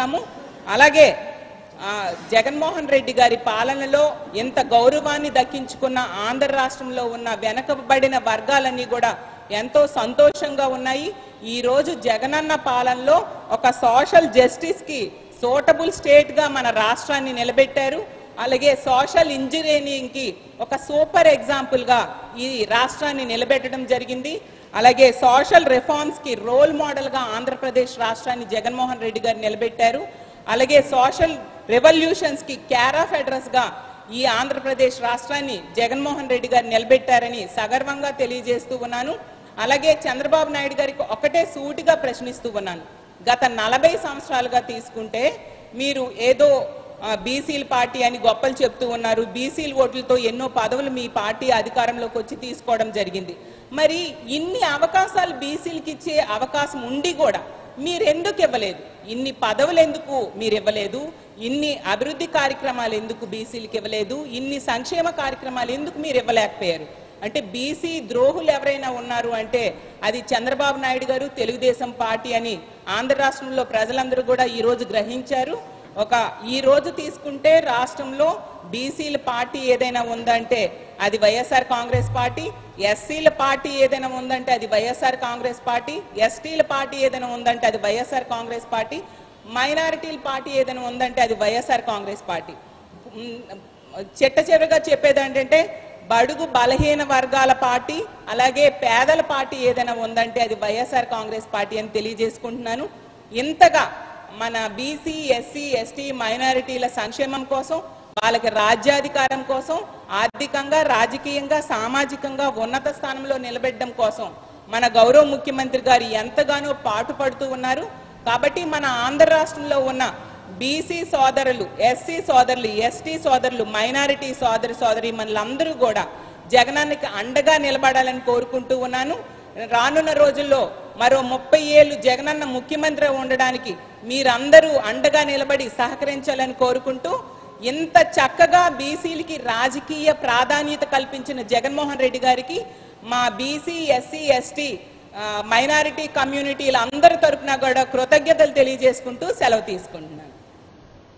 తెలియజేస్తున్నాము అలాగే ఆ, జగన్మోహన్ రెడ్డి గారి పాలనలో ఎంత గౌరవాన్ని దక్కించుకున్న ఆంధ్ర రాష్ట్రంలో ఉన్న వెనకబడిన వర్గాలన్నీ కూడా ఎంతో సంతోషంగా ఉన్నాయి ఈ రోజు జగనన్న పాలనలో ఒక సోషల్ జస్టిస్ కి సూటబుల్ స్టేట్ గా మన రాష్ట్రాన్ని నిలబెట్టారు అలాగే సోషల్ ఇంజనీరింగ్ కి ఒక సూపర్ ఎగ్జాంపుల్ గా ఈ రాష్ట్రాన్ని నిలబెట్టడం జరిగింది అలాగే సోషల్ రిఫార్మ్స్ కి రోల్ మోడల్ గా ఆంధ్రప్రదేశ్ రాష్ట్రాన్ని జగన్మోహన్ రెడ్డి గారు నిలబెట్టారు అలాగే సోషల్ రెవల్యూషన్స్ కి క్యార్ ఆఫ్ అడ్రస్ గా ఈ ఆంధ్రప్రదేశ్ రాష్ట్రాన్ని జగన్మోహన్ రెడ్డి గారు నిలబెట్టారని సగర్వంగా తెలియజేస్తూ ఉన్నాను అలాగే చంద్రబాబు నాయుడు గారికి ఒకటే సూటిగా ప్రశ్నిస్తూ ఉన్నాను గత నలభై సంవత్సరాలుగా తీసుకుంటే మీరు ఏదో బీసీల పార్టీ అని గొప్పలు చెప్తూ ఉన్నారు బీసీల ఓట్లతో ఎన్నో పదవులు మీ పార్టీ అధికారంలోకి వచ్చి తీసుకోవడం జరిగింది మరి ఇన్ని అవకాశాలు బీసీలకి ఇచ్చే అవకాశం ఉండి కూడా మీరు ఎందుకు ఇవ్వలేదు ఇన్ని పదవులు ఎందుకు మీరు ఇవ్వలేదు ఇన్ని అభివృద్ధి కార్యక్రమాలు ఎందుకు బీసీలకు ఇవ్వలేదు ఇన్ని సంక్షేమ కార్యక్రమాలు ఎందుకు మీరు ఇవ్వలేకపోయారు అంటే బీసీ ద్రోహులు ఎవరైనా ఉన్నారు అంటే అది చంద్రబాబు నాయుడు గారు తెలుగుదేశం పార్టీ అని ఆంధ్ర రాష్ట్రంలో ప్రజలందరూ కూడా ఈ రోజు గ్రహించారు ఒక ఈ రోజు తీసుకుంటే రాష్ట్రంలో బీసీల పార్టీ ఏదైనా ఉందంటే అది వైఎస్ఆర్ కాంగ్రెస్ పార్టీ ఎస్సీల పార్టీ ఏదైనా ఉందంటే అది వైఎస్ఆర్ కాంగ్రెస్ పార్టీ ఎస్టీల పార్టీ ఏదైనా ఉందంటే అది వైఎస్ఆర్ కాంగ్రెస్ పార్టీ మైనారిటీల పార్టీ ఏదైనా ఉందంటే అది వైఎస్ఆర్ కాంగ్రెస్ పార్టీ ఉమ్, చిట్ట చివరిగా చెప్పేది ఏంటంటే బడుగు బలహీన వర్గాల పార్టీ అలాగే పేదల పార్టీ ఏదైనా ఉందంటే అది వైఎస్ఆర్ కాంగ్రెస్ పార్టీ అని తెలియజేసుకుంటున్నాను ఇంతగా మన బీసీ ఎస్సీ ఎస్టీ మైనారిటీల సంక్షేమం కోసం వాళ్ళకి రాజ్యాధికారం కోసం ఆర్థికంగా రాజకీయంగా సామాజికంగా ఉన్నత స్థానంలో నిలబెట్టడం కోసం మన గౌరవ ముఖ్యమంత్రి గారు ఎంతగానో పాటుపడుతూ ఉన్నారు కాబట్టి మన ఆంధ్ర రాష్ట్రంలో ఉన్న బీసీ సోదరులు ఎస్సీ సోదరులు ఎస్టీ సోదరులు మైనారిటీ సోదరి సోదరి మనలందరూ కూడా జగనానికి అండగా నిలబడాలని కోరుకుంటూ ఉన్నాను రానున్న రోజుల్లో మరో ముప్పై ఏళ్ళు జగనన్న ముఖ్యమంత్రి ఉండడానికి మీరందరూ అండగా నిలబడి సహకరించాలని కోరుకుంటూ ఇంత చక్కగా బీసీలకి రాజకీయ ప్రాధాన్యత కల్పించిన జగన్మోహన్ రెడ్డి గారికి మా బీసీ ఎస్సీ ఎస్టీ మైనారిటీ కమ్యూనిటీల అందరి తరపున కూడా కృతజ్ఞతలు తెలియజేసుకుంటూ సెలవు తీసుకుంటున్నాను